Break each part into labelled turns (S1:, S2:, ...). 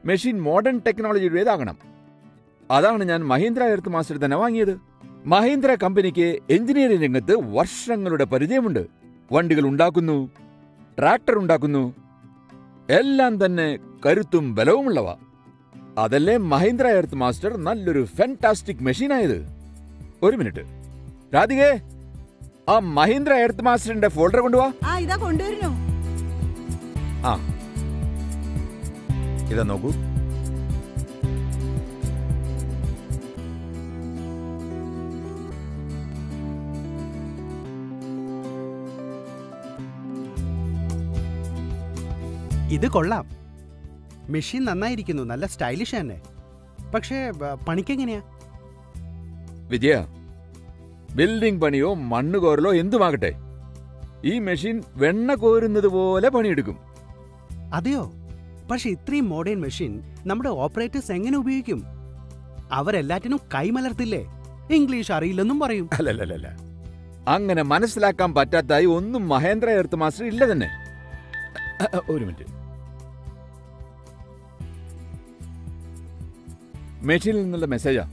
S1: Machine modern ടെക്നോളജിയുടേതാകണം അതാണ് ഞാൻ Mahindra earth master തന്നെ വാങ്ങിയത് മഹീന്ദ്ര കമ്പനിക്ക് എഞ്ചിനീയറിംഗ് രംഗത്ത് വർഷങ്ങളുടെ പരിചയമുണ്ട് വണ്ടികൾ ഉണ്ടാക്കുന്നു ട്രാക്ടർ ഉണ്ടാക്കുന്നു എല്ലാം തന്നെ കരുത്തും ബലവുമുള്ളവ അതല്ലേ മഹീന്ദ്ര എർത്ത് മാസ്റ്റർ നല്ലൊരു ഫാന്റാസ്റ്റിക് മെഷീനായത് ഒരു മിനിറ്റ് രാധികേ ആ മഹീന്ദ്ര എർത്ത് മാസ്റ്ററിന്റെ ഫോൾഡർ കൊണ്ടുവാ
S2: ആ ഇതാ കൊണ്ടുവരുന്നു
S1: ആ ഇതാ നോക്കൂ
S3: ഇത് കൊള്ളാം മെഷീൻ നന്നായിരിക്കുന്നു നല്ല സ്റ്റൈലിഷ് തന്നെ പക്ഷേ ബ- പണിക്കെങ്ങനെയാ
S1: വിജയ ബിൽഡിംഗ് പണിയോ മണ്ണ് കോരലോ എന്തുമാകട്ടെ ഈ മെഷീൻ വെണ്ണ കോരുന്നത് പോലെ പണിയെടുക്കും
S3: അതെയോ പക്ഷെ ഇത്രയും മോഡേൺ മെഷീൻ നമ്മുടെ ഓപ്പറേറ്റേഴ്സ് എങ്ങനെ ഉപയോഗിക്കും അവരെല്ലാറ്റിനും കൈമലർത്തില്ലേ ഇംഗ്ലീഷ് അറിയില്ലെന്നും പറയും
S1: അല്ലല്ലല്ല അങ്ങനെ മനസ്സിലാക്കാൻ പറ്റാത്തായി ഒന്നും മഹേന്ദ്ര എർത്ത് മാസ്റ്റർ ഇല്ല തന്നെ അ, അ, ഒരു മിനിറ്റ് മെഷീനിൽ നിന്നുള്ള മെസ്സേജാ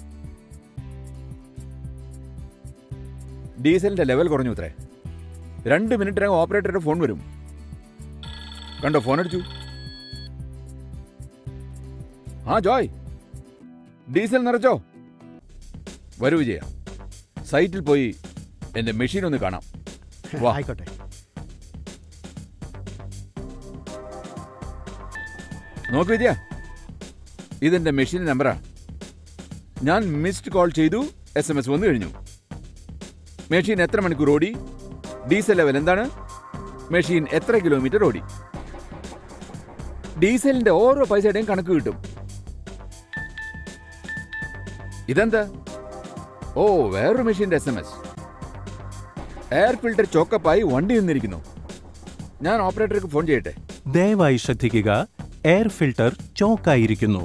S1: ഡീസലിന്റെ ലെവൽ കുറഞ്ഞു അത്രേ രണ്ട് മിനിറ്റിനകം ഓപ്പറേറ്ററുടെ ഫോൺ വരും കണ്ടോ ഫോൺ അടിച്ചു ആ ജോയ് ഡീസൽ നിറച്ചോ വരൂ വിജയ സൈറ്റിൽ പോയി എന്റെ മെഷീൻ ഒന്ന് കാണാം വാ.
S3: ആയിക്കോട്ടെ
S1: നോക്ക് വിജയ ഇതെന്റെ മെഷീൻ നമ്പറാ ഞാൻ മിസ്ഡ് കോൾ ചെയ്തു എസ് എം എസ് വന്നു കഴിഞ്ഞു മെഷീൻ എത്ര മണിക്കൂർ ഓടി ഡീസൽ ലെവൽ എന്താണ് മെഷീൻ എത്ര കിലോമീറ്റർ ഓടി ഡീസലിന്റെ ഓരോ പൈസയുടെയും കണക്ക് കിട്ടും ഇതെന്താ ഓ വേറൊരു മെഷീന്റെ S M S air filter ചോക്കപ്പായി വണ്ടി നിന്നിരിക്കുന്നു ഞാൻ ഓപ്പറേറ്റർക്ക് ഫോൺ ചെയ്യട്ടെ
S4: ദയവായി ശ്രദ്ധിക്കുക എയർ ഫിൽട്ടർ ചോക്കായിരിക്കുന്നു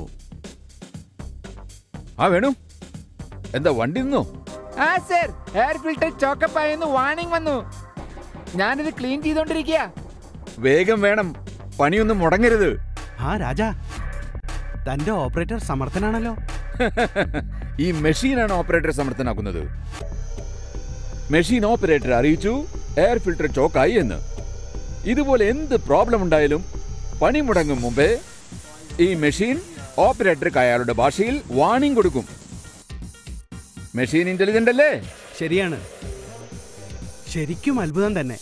S1: ആ വേണു എന്താ വണ്ടി നിന്നോ ആ സർ എയർ ഫിൽട്ടർ ചോക്കപ്പ് ആയെന്ന് വാണിംഗ് വന്നു ഞാനിത് ക്ലീൻ ചെയ്തോണ്ടിരിക്കുക വേഗം വേണം പണിയൊന്നും മുടങ്ങരുത്
S3: ആ രാജാ തന്റെ ഓപ്പറേറ്റർ സമർത്ഥനാണല്ലോ
S1: ഈ മെഷീനാണ് ഓപ്പറേറ്റർ സമർത്ഥനാക്കുന്നത് മെഷീൻ ഓപ്പറേറ്റർ അറിയിച്ചു എയർ ഫിൽട്ടർ ചോക്കായി എന്ന് ഇതുപോലെ എന്ത് പ്രോബ്ലം ഉണ്ടായാലും പണി മുടങ്ങും മുമ്പേ ഈ മെഷീൻ ഓപ്പറേറ്റർക്ക് അയാളുടെ ഭാഷയിൽ വാണിംഗ് കൊടുക്കും മെഷീൻ ഇന്റലിജന്റ് അല്ലേ
S3: ശരിയാണ് ശരിക്കും അത്ഭുതം തന്നെ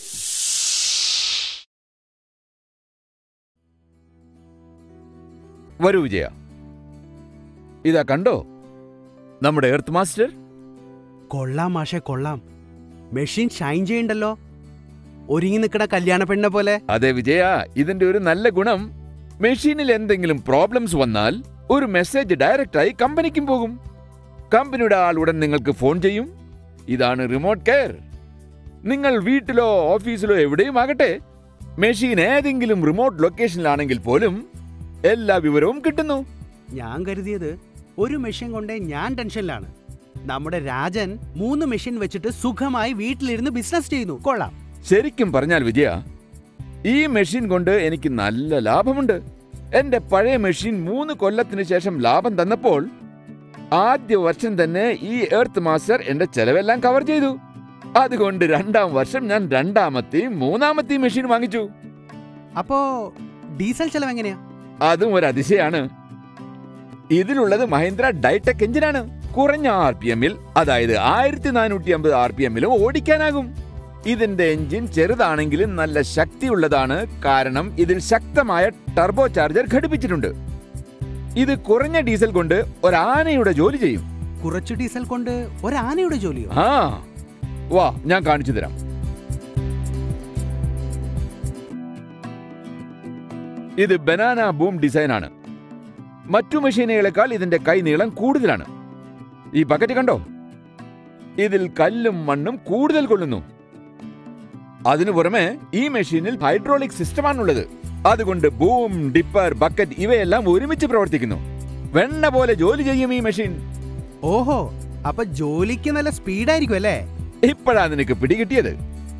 S1: വരൂ വിജയ ഇതാ കണ്ടോ നമ്മുടെ എർത്ത് മാസ്റ്റർ
S3: കൊള്ളാം മാഷെ കൊള്ളാം മെഷീൻ ഷൈൻ ചെയ്യണ്ടല്ലോ ഒരുങ്ങി നിൽക്കണ കല്യാണ പെണ്ണെ പോലെ
S1: അതെ വിജയ ഇതിന്റെ ഒരു നല്ല ഗുണം മെഷീനിൽ എന്തെങ്കിലും പ്രോബ്ലംസ് വന്നാൽ ഒരു മെസ്സേജ് ഡയറക്റ്റായി കമ്പനിക്കും പോകും കമ്പനിയുടെ ആൾ ഉടൻ നിങ്ങൾക്ക് ഫോൺ ചെയ്യും ഇതാണ് റിമോട്ട് കെയർ നിങ്ങൾ വീട്ടിലോ ഓഫീസിലോ എവിടെയും ആകട്ടെ മെഷീൻ ഏതെങ്കിലും റിമോട്ട് ലൊക്കേഷനിലാണെങ്കിൽ പോലും എല്ലാ വിവരവും കിട്ടുന്നു
S3: ഞാൻ കരുതിയത് ഒരു മെഷീൻ കൊണ്ടേ ഞാൻ ടെൻഷനിലാണ് നമ്മുടെ രാജൻ മൂന്ന് മെഷീൻ വെച്ചിട്ട് സുഖമായി വീട്ടിലിരുന്ന് ബിസിനസ് ചെയ്യുന്നു കൊള്ളാം
S1: ശരിക്കും പറഞ്ഞാൽ വിജയ ഈ മെഷീൻ കൊണ്ട് എനിക്ക് നല്ല ലാഭമുണ്ട് എന്റെ പഴയ മെഷീൻ മൂന്ന് കൊല്ലത്തിന് ശേഷം ലാഭം തന്നപ്പോൾ ആദ്യ വർഷം തന്നെ ഈ എർത്ത് മാസ്റ്റർ എന്റെ ചെലവെല്ലാം കവർ ചെയ്തു അതുകൊണ്ട് രണ്ടാം വർഷം ഞാൻ രണ്ടാമത്തെയും മൂന്നാമത്തെയും മെഷീൻ വാങ്ങിച്ചു
S3: അപ്പോ ഡീസൽ ചെലവ് എങ്ങനെയാ
S1: അതും ഒരു അതിശയാണ് ഇതിലുള്ളത് മഹീന്ദ്ര ഡൈടെക് എഞ്ചിനാണ് കുറഞ്ഞ ആർ പി എമ്മിൽ അതായത് ആയിരത്തി നാനൂറ്റി അമ്പത് ആർ പി എമ്മിലും ഓടിക്കാനാകും ഇതിന്റെ എഞ്ചിൻ ചെറുതാണെങ്കിലും നല്ല ശക്തിയുള്ളതാണ് കാരണം ഇതിൽ ശക്തമായ ടർബോ ചാർജർ ഘടിപ്പിച്ചിട്ടുണ്ട് ഇത് കുറഞ്ഞ ഡീസൽ കൊണ്ട് ഒരാനയുടെ ജോലി ചെയ്യും
S3: കുറച്ച് ഡീസൽ കൊണ്ട് ഒരാനയുടെ ജോലിയോ
S1: ആ വാ ഞാൻ കാണിച്ചു തരാം ഇത് ബനാന ബൂം ഡിസൈൻ ആണ് മറ്റു മെഷീനുകളെക്കാൾ ഇതിന്റെ കൈ നീളം കൂടുതലാണ് ഈ ബക്കറ്റ് കണ്ടോ ഇതിൽ കല്ലും മണ്ണും കൂടുതൽ കൊള്ളുന്നു അതിനു പുറമെ ഈ മെഷീനിൽ ഹൈഡ്രോളിക് സിസ്റ്റമാണുള്ളത് അതുകൊണ്ട് ബൂം ഡിപ്പർ ബക്കറ്റ് ഇവയെല്ലാം ഒരുമിച്ച് പ്രവർത്തിക്കുന്നു വെണ്ണ പോലെ ജോലി ചെയ്യും ഈ മെഷീൻ
S3: ഓഹോ അപ്പൊ ജോലിക്ക് നല്ല സ്പീഡായിരിക്കും അല്ലേ
S1: ഇപ്പോഴാ നിനക്ക് പിടികിട്ടിയത്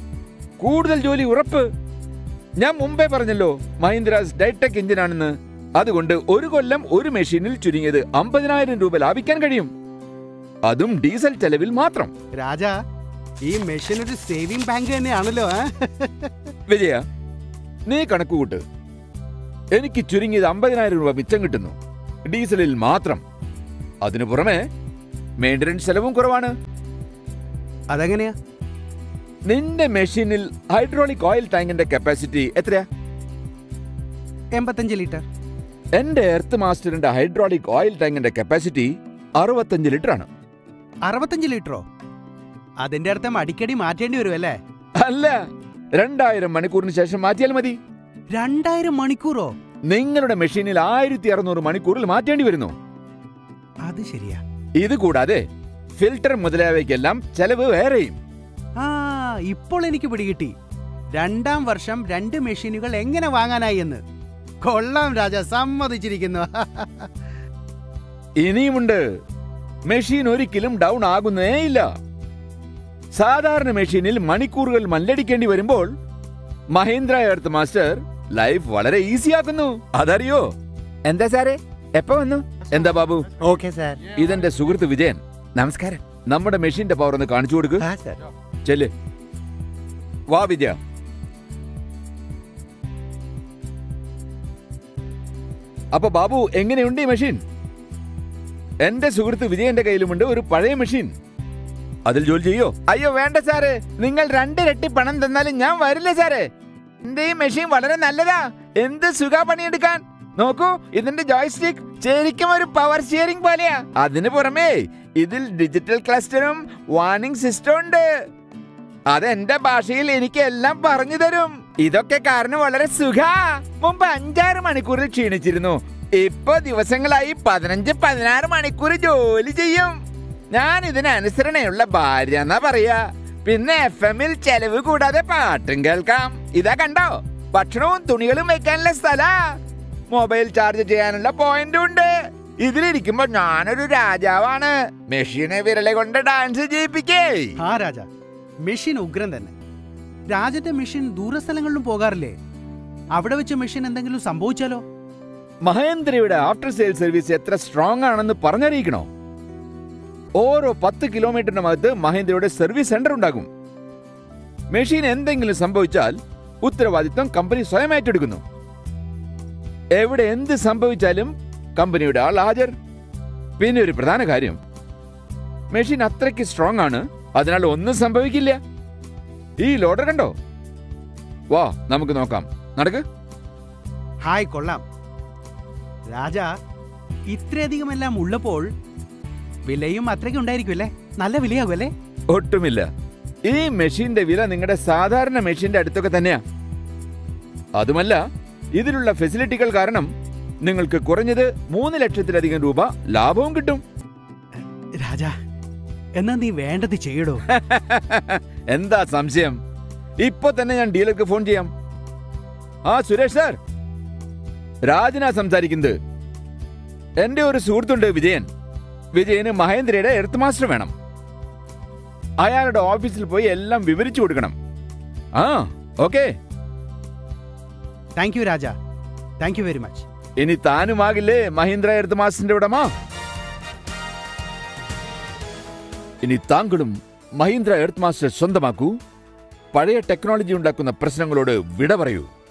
S1: കൂടുതൽ ജോലി ഉറപ്പ് ഞാൻ മുമ്പേ പറഞ്ഞല്ലോ മഹീന്ദ്രാസ് ഡൈടെക് എഞ്ചിനാണെന്ന് അതുകൊണ്ട് ഒരു കൊല്ലം ഒരു മെഷീനിൽ ചുരുങ്ങിയത് അമ്പതിനായിരം രൂപ ലാഭിക്കാൻ കഴിയും അതും ഡീസൽ ചെലവിൽ മാത്രം
S3: രാജ ഈ മെഷീൻ ഒരു സേവിംഗ് ബാങ്ക് തന്നെയാണല്ലോ ഏ?
S1: വിജയ നീ കണക്കുകൂട്ട് എനിക്ക് ചുരുങ്ങിയത് അമ്പതിനായിരം രൂപ മിച്ചം കിട്ടുന്നു ഡീസലിൽ മാത്രം അതിനു പുറമെ മെയിൻ്റനൻസ് ചെലവും കുറവാണ്
S3: അതെങ്ങനെയാ
S1: നിന്റെ മെഷീനിൽ ഹൈഡ്രോളിക് ഓയിൽ ടാങ്കിന്റെ കപ്പാസിറ്റി എത്രയാ
S3: എൺപത്തഞ്ച് ലിറ്റർ
S1: എന്റെ എർത്ത് മാസ്റ്ററിന്റെ ഹൈഡ്രോളിക് ഓയിൽ ടാങ്കിന്റെ കപ്പാസിറ്റി അറുപത്തഞ്ച് ലിറ്റർ ആണ്
S3: അറുപത്തഞ്ച് ലിറ്ററോ അതിന്റെ അർത്ഥം അടിക്കടി മാറ്റേണ്ടി വരും അല്ലേ
S1: അല്ല രണ്ടായിരം മണിക്കൂറിന് ശേഷം മാറ്റിയാൽ മതി
S3: രണ്ടായിരം മണിക്കൂറോ
S1: നിങ്ങളുടെ മെഷീനിൽ ആയിരത്തി അറുന്നൂറ് മണിക്കൂറിൽ മാറ്റേണ്ടി വരുന്നു
S3: അത് ശരിയാ
S1: ഇത് കൂടാതെ ഫിൽട്ടർ മുതലായവയ്ക്കെല്ലാം ചെലവ് വേറെയും
S3: ആ ഇപ്പോൾ എനിക്ക് പിടികിട്ടി രണ്ടാം വർഷം രണ്ട് മെഷീനുകൾ എങ്ങനെ വാങ്ങാനായി എന്ന് കൊള്ളാം രാജ സമ്മതിച്ചിരിക്കുന്നു
S1: ഇനിയുമുണ്ട് മെഷീൻ ഒരിക്കലും ഡൗൺ ആകുന്നേ ഇല്ല സാധാരണ മെഷീനിൽ മണിക്കൂറുകൾ മല്ലടിക്കേണ്ടി വരുമ്പോൾ മഹീന്ദ്ര എർത്ത് മാസ്റ്റർ ലൈഫ് വളരെ ഈസി ആക്കുന്നു അതറിയോ എന്താ സാറേ എപ്പോ വന്നു എന്താ ബാബു
S2: ഓക്കെ സാർ
S1: ഇതെന്റെ സുഹൃത്ത് വിജയൻ
S2: നമസ്കാരം
S1: നമ്മുടെ മെഷീന്റെ പവർ ഒന്ന് കാണിച്ചു കൊടുക്ക്
S2: ആ സാർ
S1: ചെല്ല് വാ വിജയ അപ്പൊ ബാബു എങ്ങനെയുണ്ട് ഈ മെഷീൻ എന്റെ സുഹൃത്ത് വിജയന്റെ കയ്യിലുമുണ്ട് ഒരു പഴയ മെഷീൻ അതിൽ ജോലി ചെയ്യോ അയ്യോ വേണ്ട സാറേ നിങ്ങൾ രണ്ടിരട്ടി പണം തന്നാലും ഞാൻ വരില്ല സാറേ എന്റെ ഈ മെഷീൻ വളരെ നല്ലതാ എന്ത് സുഖ പണിയെടുക്കാൻ നോക്കൂ ഇതിന്റെ ജോയ്സ്റ്റിക് ശരിക്കും ഒരു പവർ സ്റ്റിയറിംഗ് പോലെയാ അതിന് പുറമേ ഇതിൽ ഡിജിറ്റൽ ക്ലസ്റ്ററും വാർണിംഗ് സിസ്റ്റം ഉണ്ട് അതെന്റെ ഭാഷയിൽ എനിക്ക് എല്ലാം പറഞ്ഞു തരും ഇതൊക്കെ കാരണം വളരെ സുഖ മുമ്പ് അഞ്ചാറ് മണിക്കൂറിൽ ക്ഷീണിച്ചിരുന്നു ഇപ്പൊ ദിവസങ്ങളായി പതിനഞ്ച് പതിനാറ് മണിക്കൂർ ജോലി ചെയ്യും ഞാൻ ഇതിന് അനുസരണയുള്ള ഭാര്യ എന്നാ പറയാ പിന്നെ എഫ് എമ്മിൽ ചെലവ് കൂടാതെ പാട്ടും കേൾക്കാം ഇതാ കണ്ടോ ഭക്ഷണവും തുണികളും വെക്കാനുള്ള സ്ഥല മൊബൈൽ ചാർജ് ചെയ്യാനുള്ള പോയിന്റും ഉണ്ട് ഇതിലിരിക്കുമ്പോ ഞാനൊരു രാജാവാണ് മെഷീനെ വിരലെ കൊണ്ട് ഡാൻസ് ചെയ്യിപ്പിക്കേ
S3: ആ രാജ മെഷീൻ ഉഗ്രൻ തന്നെ രാജന്റെ മെഷീൻ ദൂരസ്ഥലങ്ങളിലും പോകാറില്ലേ അവിടെ വെച്ച് മെഷീൻ എന്തെങ്കിലും സംഭവിച്ചാലോ
S1: മഹേന്ദ്രയുടെ ആഫ്റ്റർ സെയിൽ സർവീസ് എത്ര സ്ട്രോങ് ആണെന്ന് പറഞ്ഞറിയിക്കണോ ഓരോ പത്ത് കിലോമീറ്ററിനകത്ത് മഹേന്ദ്രയുടെ സർവീസ് സെന്റർ ഉണ്ടാകും മെഷീൻ എന്തെങ്കിലും സംഭവിച്ചാൽ ഉത്തരവാദിത്വം കമ്പനി സ്വയം ഏറ്റെടുക്കുന്നു എവിടെ എന്ത് സംഭവിച്ചാലും കമ്പനിയുടെ ആൾ ഹാജർ പിന്നെ ഒരു പ്രധാന കാര്യം മെഷീൻ അത്രയ്ക്ക് സ്ട്രോങ് ആണ് അതിനാൽ ഒന്നും സംഭവിക്കില്ല ഈ ലോഡർ കണ്ടോ വാ നമുക്ക് നോക്കാം നടക്ക്
S3: ഹായ് കൊള്ളാം രാജ ഇത്രയധികം എല്ലാം ഉള്ളപ്പോൾ വിലയും അത്രയ്ക്ക് ഉണ്ടായിരിക്കും അല്ലേ നല്ല വിലയാകും അല്ലേ
S1: ഒട്ടുമില്ല ഈ മെഷീന്റെ വില നിങ്ങളുടെ സാധാരണ മെഷീന്റെ അടുത്തൊക്കെ തന്നെയാ അതുമല്ല ഇതിലുള്ള ഫെസിലിറ്റികൾ കാരണം നിങ്ങൾക്ക് കുറഞ്ഞത് മൂന്ന് ലക്ഷത്തിലധികം രൂപ ലാഭവും കിട്ടും
S3: രാജ എന്നാ നീ വേണ്ടത് ചെയ്യടോ
S1: എന്താ സംശയം ഇപ്പൊ തന്നെ ഞാൻ ഡീലർക്ക് ഫോൺ ചെയ്യാം ആ സുരേഷ് സാർ രാജനാ സംസാരിക്കുന്നത് എന്റെ ഒരു സുഹൃത്തുണ്ട് വിജയൻ വിജയന് മഹേന്ദ്രയുടെ എർത്ത് മാസ്റ്റർ വേണം അയാളുടെ ഓഫീസിൽ പോയി എല്ലാം വിവരിച്ചു കൊടുക്കണം ആ okay
S3: thank you Raja thank you very much
S1: ഇനി താനുമാകില്ലേ മഹീന്ദ്ര എർത്ത് മാസ്റ്ററിന്റെ ഉടമ ഇനി താങ്കളും മഹീന്ദ്ര എർത്ത് മാസ്റ്റർ സ്വന്തമാക്കൂ പഴയ ടെക്നോളജി ഉണ്ടാക്കുന്ന പ്രശ്നങ്ങളോട് വിട പറയൂ